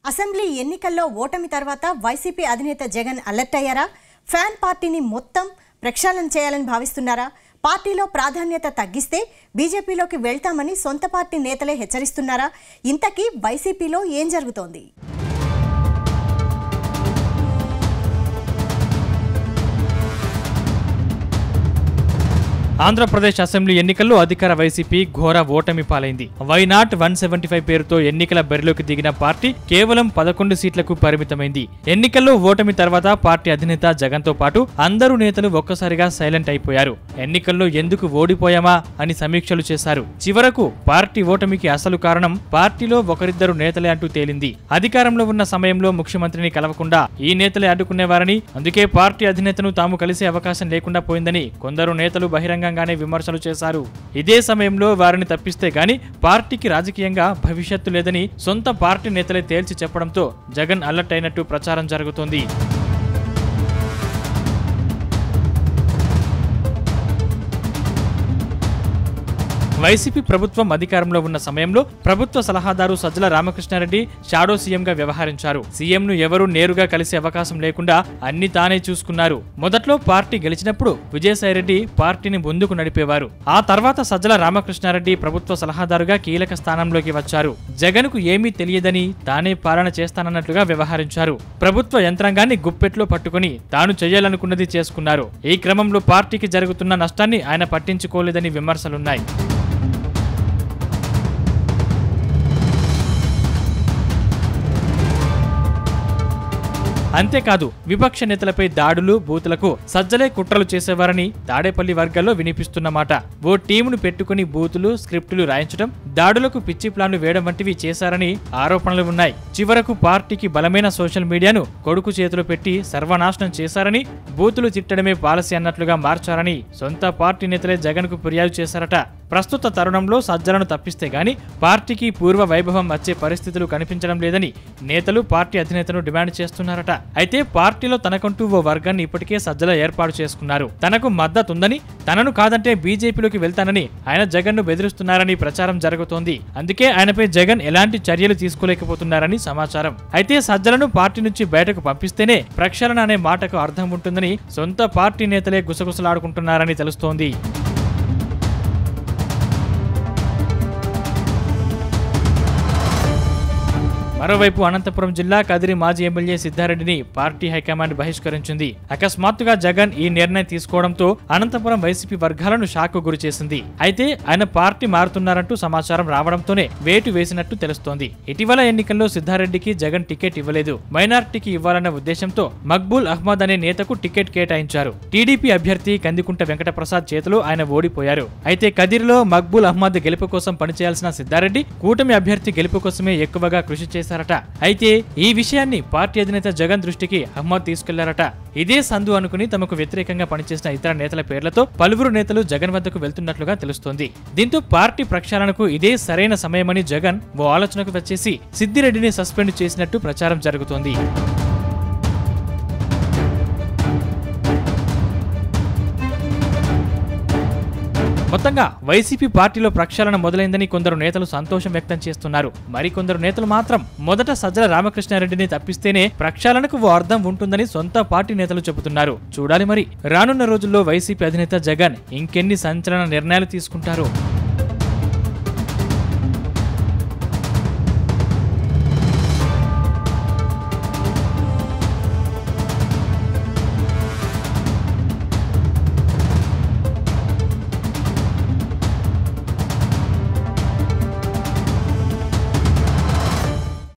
assembly ఎన్నికల్లో ఓటమి తర్వాత వైసీపీ అధినేత జగన్ అలర్ట్ అయ్యారా ఫ్యాన్ పార్టీని మొత్తం ప్రక్షాళన చేయాలని భావిస్తున్నారా పార్టీలో ప్రాధాన్యత తగ్గిస్తే బీజేపీలోకి వెళ్తామని సొంత పార్టీ నేతలే హెచ్చరిస్తున్నారా ఇంతకీ వైసీపీలో ఏం జరుగుతోంది ఆంధ్రప్రదేశ్ అసెంబ్లీ ఎన్నికల్లో అధికార వైసీపీ ఘోర ఓటమి పాలైంది వైనాట్ వన్ సెవెంటీ ఫైవ్ పేరుతో ఎన్నికల బరిలోకి దిగిన పార్టీ కేవలం పదకొండు సీట్లకు పరిమితమైంది ఎన్నికల్లో ఓటమి తర్వాత పార్టీ అధినేత జగన్ తో పాటు అందరూ నేతలు ఒక్కసారిగా సైలెంట్ అయిపోయారు ఎన్నికల్లో ఎందుకు ఓడిపోయామా అని సమీక్షలు చేశారు చివరకు పార్టీ ఓటమికి అసలు కారణం పార్టీలో ఒకరిద్దరు నేతలే అంటూ తేలింది అధికారంలో ఉన్న సమయంలో ముఖ్యమంత్రిని కలవకుండా ఈ నేతలే అడ్డుకునేవారని అందుకే పార్టీ అధినేతను తాము కలిసే అవకాశం లేకుండా పోయిందని కొందరు నేతలు బహిరంగంగానే విమర్శలు చేశారు ఇదే సమయంలో వారిని తప్పిస్తే గాని పార్టీకి రాజకీయంగా భవిష్యత్తు లేదని సొంత పార్టీ నేతలే తేల్చి చెప్పడంతో జగన్ అలర్ట్ అయినట్టు ప్రచారం జరుగుతోంది వైసీపీ ప్రభుత్వం అధికారంలో ఉన్న సమయంలో ప్రభుత్వ సలహాదారు సజ్జల రామకృష్ణారెడ్డి షాడో సీఎంగా వ్యవహరించారు సీఎంను ఎవరూ నేరుగా కలిసే అవకాశం లేకుండా అన్ని తానే చూసుకున్నారు మొదట్లో పార్టీ గెలిచినప్పుడు విజయసాయిరెడ్డి పార్టీని ముందుకు నడిపేవారు ఆ తర్వాత సజ్జల రామకృష్ణారెడ్డి ప్రభుత్వ సలహాదారుగా కీలక స్థానంలోకి వచ్చారు జగన్కు ఏమీ తెలియదని తానే పాలన చేస్తానన్నట్లుగా వ్యవహరించారు ప్రభుత్వ యంత్రాంగాన్ని గుప్పెట్లో పట్టుకుని తాను చేయాలనుకున్నది చేసుకున్నారు ఈ క్రమంలో పార్టీకి జరుగుతున్న నష్టాన్ని ఆయన పట్టించుకోలేదని విమర్శలున్నాయి అంతేకాదు విపక్ష నేతలపై దాడులు బూతులకు సజ్జలే కుట్రలు చేసేవారని తాడేపల్లి వర్గాల్లో వినిపిస్తున్న మాట ఓ టీమును పెట్టుకుని బూతులు స్క్రిప్టులు రాయించడం దాడులకు పిచ్చి ప్లాన్లు వేయడం వంటివి చేశారని ఆరోపణలు ఉన్నాయి చివరకు పార్టీకి బలమైన సోషల్ మీడియాను కొడుకు చేతిలో పెట్టి సర్వనాశనం చేశారని బూతులు తిట్టడమే పాలసీ అన్నట్లుగా మార్చారని సొంత పార్టీ నేతలే జగన్కు ఫిర్యాదు చేశారట ప్రస్తుత తరుణంలో సజ్జలను తప్పిస్తే గాని పార్టీకి పూర్వ వైభవం వచ్చే పరిస్థితులు కనిపించడం లేదని నేతలు పార్టీ అధినేతను డిమాండ్ చేస్తున్నారట అయితే పార్టీలో తనకంటూ ఓ వర్గాన్ని ఇప్పటికే సజ్జల ఏర్పాటు చేసుకున్నారు తనకు మద్దతుందని తనను కాదంటే బీజేపీలోకి వెళ్తానని ఆయన జగన్ను బెదిరిస్తున్నారని ప్రచారం జరుగుతోంది అందుకే ఆయనపై జగన్ ఎలాంటి చర్యలు తీసుకోలేకపోతున్నారని సమాచారం అయితే సజ్జలను పార్టీ నుంచి బయటకు పంపిస్తేనే ప్రక్షాళన అనే మాటకు అర్థం ఉంటుందని సొంత పార్టీ నేతలే గుసగుసలాడుకుంటున్నారని తెలుస్తోంది మరోవైపు అనంతపురం జిల్లా కదిరి మాజీ ఎమ్మెల్యే సిద్ధారెడ్డిని పార్టీ హైకమాండ్ బహిష్కరించింది అకస్మాత్తుగా జగన్ ఈ నిర్ణయం తీసుకోవడంతో అనంతపురం వైసీపీ వర్గాలను షాక్ గురి చేసింది అయితే ఆయన పార్టీ మారుతున్నారంటూ సమాచారం రావడంతోనే వేటు వేసినట్టు తెలుస్తోంది ఇటీవల ఎన్నికల్లో సిద్ధారెడ్డికి జగన్ టికెట్ ఇవ్వలేదు మైనార్టీకి ఇవ్వాలన్న ఉద్దేశంతో మక్బూల్ అహ్మద్ అనే నేతకు టికెట్ కేటాయించారు టీడీపీ అభ్యర్థి కందికుంట వెంకటప్రసాద్ చేతిలో ఆయన ఓడిపోయారు అయితే కదిరిలో మక్బూల్ అహ్మద్ గెలుపు కోసం పనిచేయాల్సిన సిద్ధారెడ్డి కూటమి అభ్యర్థి గెలుపు కోసమే ఎక్కువగా కృషి చేశారట అయితే ఈ విషయాన్ని పార్టీ అధినేత జగన్ దృష్టికి అహ్మద్ తీసుకెళ్లారట ఇదే సందు అనుకుని తమకు వ్యతిరేకంగా పనిచేసిన ఇతర నేతల పేర్లతో పలువురు నేతలు జగన్ వద్దకు వెళ్తున్నట్లుగా తెలుస్తోంది దీంతో పార్టీ ప్రక్షాళనకు ఇదే సరైన సమయమని జగన్ ఓ ఆలోచనకు వచ్చేసి సిద్దిరెడ్డిని సస్పెండ్ చేసినట్టు ప్రచారం జరుగుతోంది మొత్తంగా వైసీపీ పార్టీలో ప్రక్షాళన మొదలైందని కొందరు నేతలు సంతోషం వ్యక్తం చేస్తున్నారు మరికొందరు నేతలు మాత్రం మొదట సజ్జల రామకృష్ణారెడ్డిని తప్పిస్తేనే ప్రక్షాళనకు ఓ అర్థం ఉంటుందని సొంత పార్టీ నేతలు చెబుతున్నారు చూడాలి మరి రానున్న రోజుల్లో వైసీపీ అధినేత జగన్ ఇంకెన్ని సంచలన నిర్ణయాలు తీసుకుంటారో